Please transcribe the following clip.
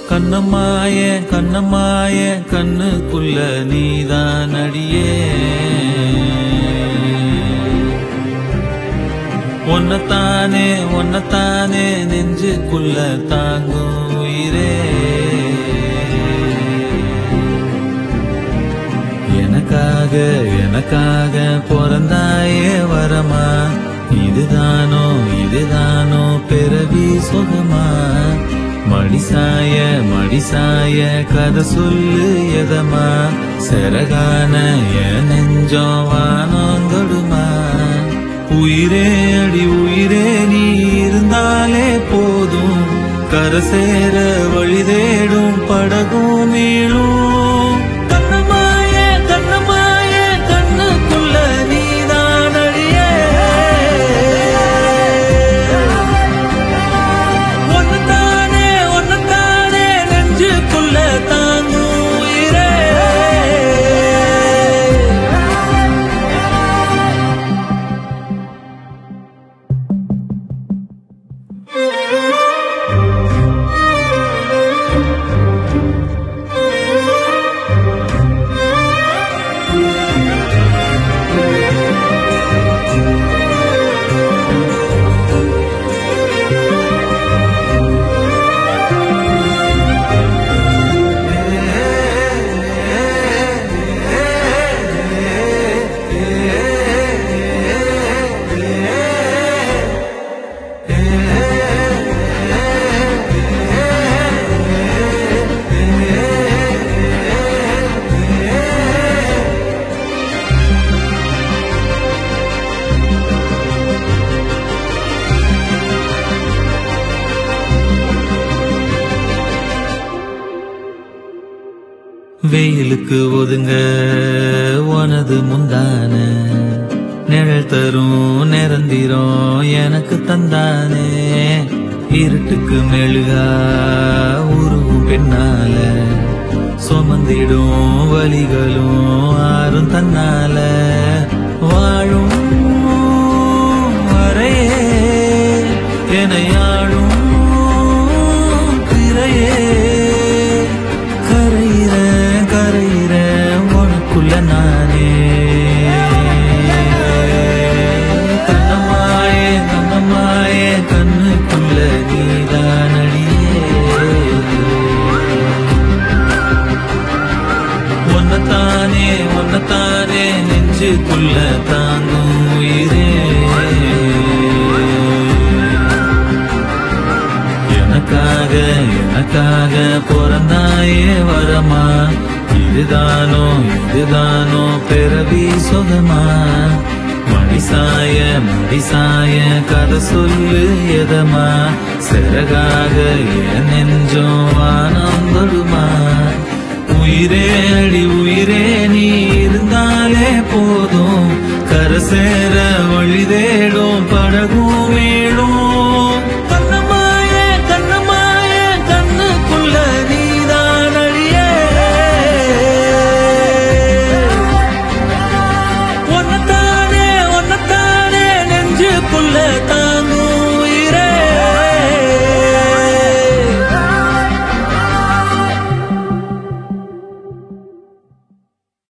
கண்ணம்மாய கண்ணம்மாய கண்ணுக்குள்ள நீதான் அடியே ஒன்னத்தானே ஒன்னத்தானே நெஞ்சுக்குள்ள தாங்கும் உயிரே எனக்காக எனக்காக பிறந்தாயே வரமா இதுதானோ இதுதானோ பிறவி சுகமா மடிசாய மடிசாய கதை சொல்லு எதமா செரகான என் நெஞ்சம் வானோங்கடுமா உயிரே அடி உயிரே நீ இருந்தாலே போதும் கரை சேர வழி தேடும் படகும் மீளும் கண்ணமாய கண்ணமாய கண்ணுக்குள்ள நீதான் அழியே ஒன்னுதானே ஒன்னுதானே நெஞ்சுக்குள்ள தாங்கும் உயிரே வெயிலுக்கு ஒதுங்க உனது முந்தான நிழல் தரும் நிரந்திரம் எனக்கு தந்தானே இருட்டுக்கு மெழுகா உருவும் பெண்ணால சுமந்திடும் வலிகளும் ஆறும் தன்னால வாழும் வரையே எனையாளும் திரையே கரையிற கரையிற உனக்குள்ள நானே கண்ணமாயே கண்ணமாயே கண்ணுக்குள்ள நீதானடியே ஒன்னத்தானே ஒன்னத்தானே நெஞ்சுக்குள்ள தாங்கும் உயிரே எனக்காக எனக்காக பிறந்தாயே வரமா இதுதானோ இதுதானோ பிறவி சுகமா மடிசாய மடிசாய கதை சொல்லு எதமா சிறகாக என் நெஞ்சம் வானம் தொடுமா உயிரே அடி உயிரே நீ இருந்தாலே போதும் கரை சேர வழி தேடும் படகும்